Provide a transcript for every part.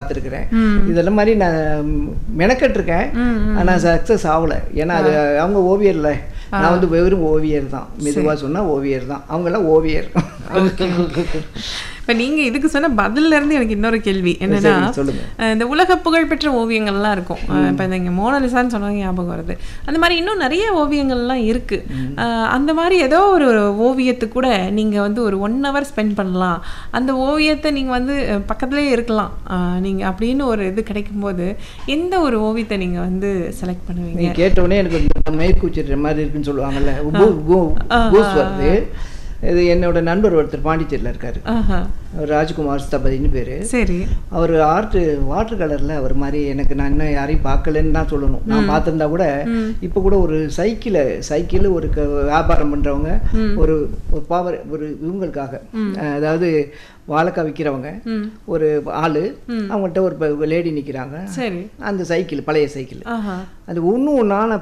பார்த்துருக்குறேன் இதெல்லாம் மாதிரி நான் மெனக்கட்டிருக்கேன் ஆனால் சக்ஸஸ் ஆகலை ஏன்னா அது அவங்க ஓவியர்ல நான் வந்து வெறும் ஓவியர் தான் மெதுவாக சொன்னால் ஓவியர் தான் அவங்கெல்லாம் ஓவியர் இப்ப நீங்க இதுக்கு சொன்ன பதில்ல இருந்து எனக்கு இன்னொரு கேள்வி என்னன்னா சரி, சொல்லுங்க. அஹ் இந்த உலக புகழ்பெற்ற ஓவியங்கள்லாம் இருக்கும் அஹ் இப்ப இந்த மோனலிசான்னு சொன்னாங்க ஞாபகம் வருது அந்த மாதிரி இன்னும் நிறைய ஓவியங்கள்லாம் இருக்கு அஹ் அந்த மாதிரி ஏதோ ஒரு ஓவியத்துக்கு கூட நீங்க வந்து ஒரு ஒன் ஹவர் ஸ்பெண்ட் பண்ணலாம் அந்த ஓவியத்தை நீங்க வந்து அஹ், பக்கத்துலயே இருக்கலாம் அஹ் நீங்க அப்படின்னு ஒரு இது கிடைக்கும் போது எந்த ஒரு ஓவியத்தை நீங்க வந்து செலக்ட் பண்ணுவீங்க நீ கேட்டவுடனே எனக்கு இந்த மேற்கூச்சிடுற மாதிரி இருக்குன்னு சொல்லுவாங்கல்ல பூ- பூ- பூஸ் வருது இது என்னோட நண்பர் ஒருத்தர் பாண்டிச்சேரியில் இருக்காரு ஆஹா அவர் ராஜ்குமார் ஸ்தபதின்னு பேர் சரி அவர் ஆர்ட் வாட்டர் கலரில் அவர் மாதிரி எனக்கு நான் இன்னும் யாரையும் பார்க்கலன்னு தான் சொல்லணும் நான் பார்த்துருந்தா கூட இப்போ கூட ஒரு சைக்கிளை சைக்கிள் ஒரு க- வியாபாரம் பண்ணுறவங்க ஒரு ஒரு பாவர் ஒரு இவங்களுக்காக அஹ், அதாவது வாழைக்காய் விற்கிறவங்க ஒரு ஆள் அவங்கள்ட்ட ஒரு லேடி நிற்கிறாங்க சரி அந்த சைக்கிள் பழைய சைக்கிள் ஆஹா அது ஒன்றும் ஒன்றா நான்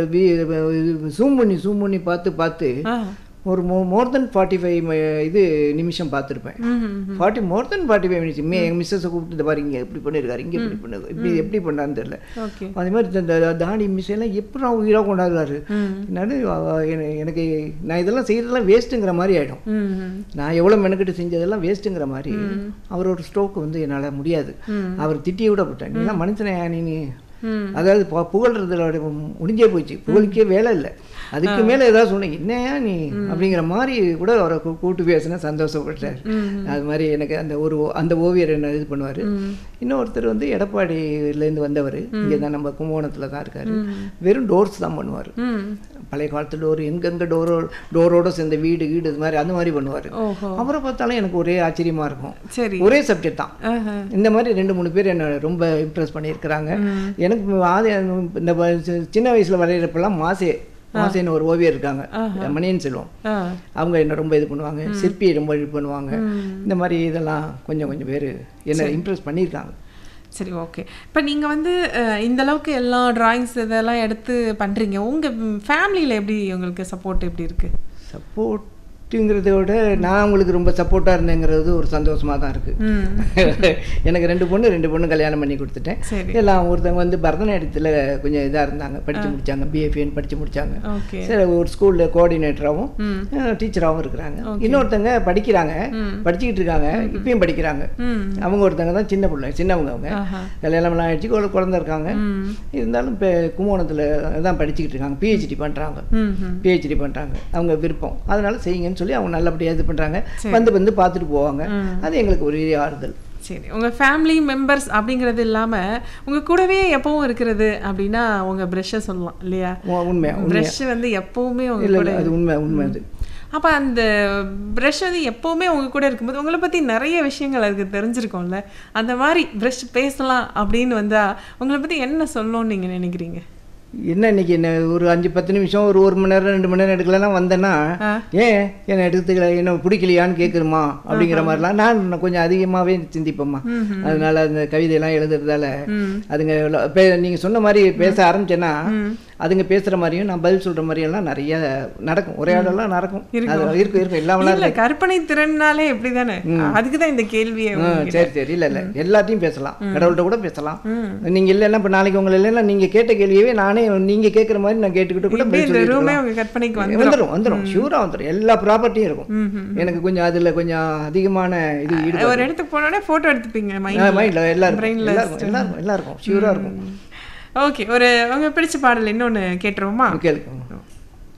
பிரிச்சு ஜூம் பண்ணி ஜூம் பண்ணி பார்த்து பார்த்து ஆ ஒரு மோ மோர் தென் ஃபார்ட்டி ஃபைவ் இது நிமிஷம் பார்த்துருப்பேன் ம் ம், forty more than forty five minutes மே எங்கள் மிஸ்ஸஸை கூப்பிட்டு இந்த பாரு இங்கே எப்படி பண்ணியிருக்காரு இங்கே எப்படி பண்ணு இப்படி எப்படி பண்ணான்னு தெரியல ஓகே அதே மாதிரி இந்த தாடி மிஸ் எல்லாம் எப்படி நான் உயிராக கொண்டாடுறாரு என்னது அவ- என- எனக்கு நான் இதெல்லாம் செய்யறதெல்லாம் வேஸ்ட்டுங்கிற மாதிரி ஆகிடும் ம் ம் நான் எவ்வளோ மெனக்கிட்டு செஞ்சதெல்லாம் வேஸ்ட்டுங்கிற மாதிரி அவர் ஒரு ஸ்ட்ரோக் வந்து என்னால் முடியாது அவர் திட்டியே விட போட்டேன் நீ எல்லாம் மனுஷனே நீ நீ ம். அதாவது பு- புகழ்றதுல முடிஞ்சே போச்சு புகழுக்கே வேலை இல்லை அதுக்கு மேலே ஏதாவது சொன்னேன் என்னையா நீ அப்படிங்கிற மாதிரி கூட அவரை கூ- கூப்பிட்டு பேசினேன் சந்தோஷப்பட்டார் அது மாதிரி எனக்கு அந்த ஒரு ஓ- அந்த ஓவியர் என்ன இது பண்ணுவார் இன்னொருத்தர் வந்து எடப்பாடியிலேருந்து வந்தவர் இங்கே தான் நம்ம கும்பகோணத்தில் தான் இருக்காரு வெறும் டோர்ஸ் தான் பண்ணுவார் ம் பழைய காலத்து டோர் எங்கெங்க டோரோ டோரோட சேர்ந்த வீடு வீடு இது மாதிரி அந்த மாதிரி பண்ணுவார் ஓஹோ அவரை பார்த்தாலும் எனக்கு ஒரே ஆச்சரியமா இருக்கும் சரி ஒரே சப்ஜெக்ட் தான் ஆஹா. இந்த மாதிரி ரெண்டு மூணு பேர் என்னை ரொம்ப இம்ப்ரெஸ் பண்ணியிருக்கிறாங்க எனக்கு ஆதி இந்த ப- சி- சின்ன வயசுல வரைகிறப்பெல்லாம் மாசே மாசேன்னு ஒரு ஓவியர் இருக்காங்க மணியன் செல்வம் ஆ அவங்க என்ன ரொம்ப இது பண்ணுவாங்க சிற்பி ரொம்ப இது பண்ணுவாங்க இந்த மாதிரி இதெல்லாம் கொஞ்சம் கொஞ்சம் பேர் என்னை இம்ப்ரெஸ் பண்ணியிருக்காங்க சரி ஓகே இப்போ நீங்கள் வந்து அஹ், இந்த அளவுக்கு எல்லா டிராயிங்ஸ் இதெல்லாம் எடுத்து பண்ணுறீங்க உங்கள் ஃபேமிலியில் எப்படி உங்களுக்கு சப்போர்ட் எப்படி இருக்கு சப்போர்ட்டுங்கிறத விட நான் அவங்களுக்கு ரொம்ப சப்போர்ட்டாக இருந்தேங்கிறது ஒரு சந்தோஷமா தான் இருக்கு ம் எனக்கு ரெண்டு பொண்ணு ரெண்டு பொண்ணு கல்யாணம் பண்ணி கொடுத்துட்டேன் சரி எல்லாம் ஒருத்தவங்க வந்து பரதநாட்டியத்தில் கொஞ்சம் இதாக இருந்தாங்க படித்து முடிச்சாங்க பிஎஃப்ஏன்னு படித்து முடிச்சாங்க ஓகே சரி ஒரு ஸ்கூலில் கோஆர்டினேட்டராகவும் ம் டீச்சராகவும் இருக்கிறாங்க இன்னொருத்தங்க படிக்கிறாங்க படிச்சுக்கிட்டு இருக்காங்க இப்பயும் படிக்கிறாங்க ம் அவங்க ஒருத்தங்க தான் சின்ன பிள்ளை சின்னவங்க அவங்க ஆஹா கல்யாணம்லாம் ஆயிடுச்சு ஒரு குழந்தை இருக்காங்க ம் இருந்தாலும் இப்போ கும்போணத்தில் தான் படிச்சுக்கிட்டு இருக்காங்க பிஹெச்டி பண்ணுறாங்க ம் ம் பிஹெச்டி பண்ணுறாங்க அவங்க விருப்பம் அதனால செய்யுங்கன்னு சொல்லி அவங்க நல்லபடியாக இது பண்ணுறாங்க வந்து வந்து பார்த்துட்டு போவாங்க அது எங்களுக்கு ஒரு ஆறுதல் சரி உங்கள் ஃபேமிலி மெம்பர்ஸ் அப்படிங்கிறது இல்லாமல் உங்கள் கூடவே எப்பவும் இருக்கிறது அப்படின்னா உங்கள் ப்ரெஷ்ஷை சொல்லலாம் இல்லையா உ- உண்மை உண்மை ப்ரெஷ் வந்து எப்பவுமே உங்க இல்லை கூட இல்லை அது உண்மை உண்மை அது அப்போ அந்த ப்ரஷ் வந்து எப்போவுமே உங்க கூட இருக்கும்போது உங்களை பற்றி நிறைய விஷயங்கள் அதுக்கு தெரிஞ்சிருக்கும்ல அந்த மாதிரி ப்ரஷ் பேசலாம் அப்படின்னு வந்தா உங்களை பற்றி என்ன சொல்லணும்னு நீங்கள் நினைக்கிறீங்க என்ன இன்னைக்கு என்ன ஒரு அஞ்சு பத்து நிமிஷம் ஒரு ஒரு மணி நேரம் ரெண்டு மணி நேரம் எடுக்கலாம் வந்தேன்னா ஆ. ஏன் என்ன எடுத்துக்கல என்ன பிடிக்கலையான்னு கேட்குறமா அப்படிங்கிற மாதிரிலாம் நான் இன்னும் கொஞ்சம் அதிகமாகவே சிந்திப்பேம்மா அதனால அந்த கவிதையெல்லாம் எழுதுறதால அதுங்க எவ்வளோ- இப்போ நீங்கள் சொன்ன மாதிரி பேச ஆரம்பிச்சேன்னா அதுங்க பேசுகிற மாதிரியும் நான் பதில் சொல்கிற மாதிரியெல்லாம் நிறைய நடக்கும் உரையாடலாம் நடக்கும் அது இருக்கும் இருக்கும் இல்லாமலாம் இல்ல கற்பனை திறன்னாலே எப்படி தானே அதுக்கு தான் இந்த கேள்வியே ஆ, சரி சரி இல்லை இல்லை எல்லாத்தையும் பேசலாம் கடவுள்கிட்ட கூட பேசலாம் நீங்கள் இல்லைன்னா இப்போ நாளைக்கு உங்களை இல்லைன்னா நீங்கள் கேட்ட கேள்வியவே நானே நீங்கள் கேட்குற மாதிரி நான் கேட்டுக்கிட்டு கூட இப்படி பதில் இந்த சொல்லிட்டு ரூமே இருக்கலாம். உங்க கற்பனைக்கு வந்து வந்துடும் வந்துடும் ஷூராக வந்துடும் எல்லா ப்ராப்பர்ட்டியும் இருக்கும் எனக்கு கொஞ்சம் அதில் கொஞ்சம் அதிகமான இது ஈடுபாடு ஒரு இடத்துக்கு போனோடனே போட்டோ எடுத்துப்பீங்க மைண்ட் மைண்டில் எல்லாருக்கும் Brainless. எல்லாருக்கும் எல்லாருக்கும் எல்லாருக்கும் ஷூராக இருக்கும் ஓகே ஒரு உங்க பிடிச்ச பாடல் இன்னொன்னு கேட்டுருவோமா கேளுங்க